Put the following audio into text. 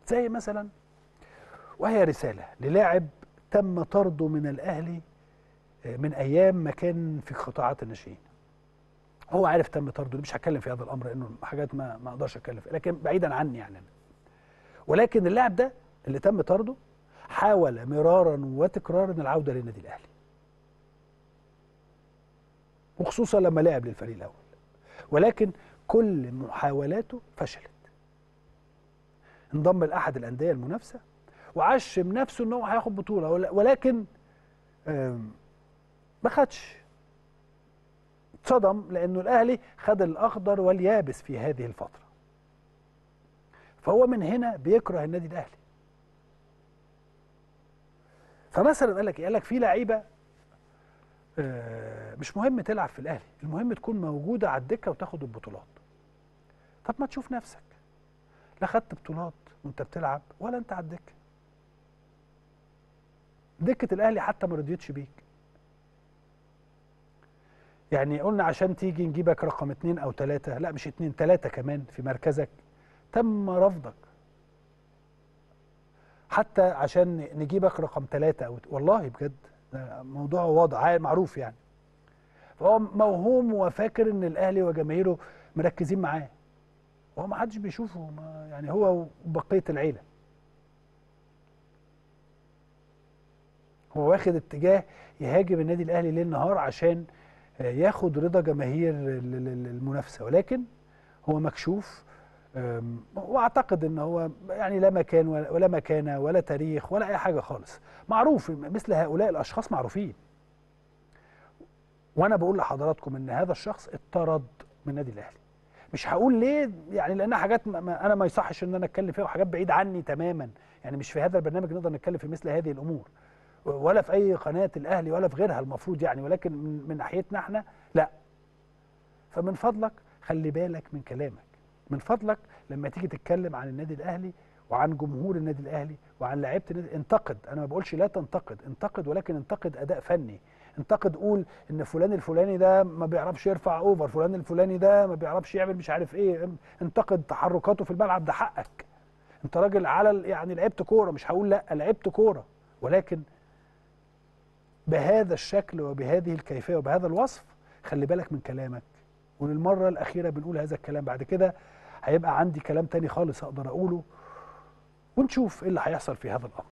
زي مثلا وهي رساله للاعب تم طرده من الاهلي من ايام ما كان في قطاعات الناشئين هو عارف تم طرده مش هتكلم في هذا الامر لانه حاجات ما ما اقدرش اتكلم فيها لكن بعيدا عني يعني ولكن اللاعب ده اللي تم طرده حاول مرارا وتكرارا العوده للنادي الاهلي وخصوصا لما لعب للفريق الاول ولكن كل محاولاته فشلت انضم لاحد الانديه المنافسه وعشم نفسه ان هو هياخد بطوله ولكن ما خدش اتصدم لانه الاهلي خد الاخضر واليابس في هذه الفتره فهو من هنا بيكره النادي الاهلي فمثلا قال لك قال لك في لعيبه مش مهم تلعب في الاهلي المهم تكون موجوده على الدكه وتاخد البطولات طب ما تشوف نفسك لا خدت بطولات وانت بتلعب ولا انت على الدكه دكه الاهلي حتى ما رضيتش بيك يعني قلنا عشان تيجي نجيبك رقم اتنين او تلاتة لا مش اتنين تلاتة كمان في مركزك تم رفضك حتى عشان نجيبك رقم تلاتة او والله بجد موضوع واضح معروف يعني فهو موهوم وفاكر ان الاهلي وجماهيره مركزين معاه وهو ما حدش بيشوفه ما يعني هو وبقيه العيله هو واخد اتجاه يهاجم النادي الاهلي ليل نهار عشان ياخد رضا جماهير المنافسه ولكن هو مكشوف واعتقد ان هو يعني لا مكان ولا مكانه ولا تاريخ ولا اي حاجه خالص معروف مثل هؤلاء الاشخاص معروفين وانا بقول لحضراتكم ان هذا الشخص اتطرد من النادي الاهلي مش هقول ليه يعني لانها حاجات ما انا ما يصحش ان انا اتكلم فيها وحاجات بعيد عني تماما يعني مش في هذا البرنامج نقدر نتكلم في مثل هذه الامور ولا في اي قناه الاهلي ولا في غيرها المفروض يعني ولكن من, من ناحيتنا احنا لا فمن فضلك خلي بالك من كلامك من فضلك لما تيجي تتكلم عن النادي الاهلي وعن جمهور النادي الاهلي وعن لعيبه النادي انتقد انا ما بقولش لا تنتقد انتقد ولكن انتقد اداء فني انتقد قول ان فلان الفلاني ده ما بيعرفش يرفع اوفر فلان الفلاني ده ما بيعرفش يعمل مش عارف ايه انتقد تحركاته في الملعب ده حقك انت راجل على يعني لعبت كوره مش هقول لا لعبت كوره ولكن بهذا الشكل وبهذه الكيفيه وبهذا الوصف خلي بالك من كلامك وللمره الاخيره بنقول هذا الكلام بعد كده هيبقى عندي كلام تاني خالص اقدر اقوله ونشوف ايه اللي هيحصل في هذا الامر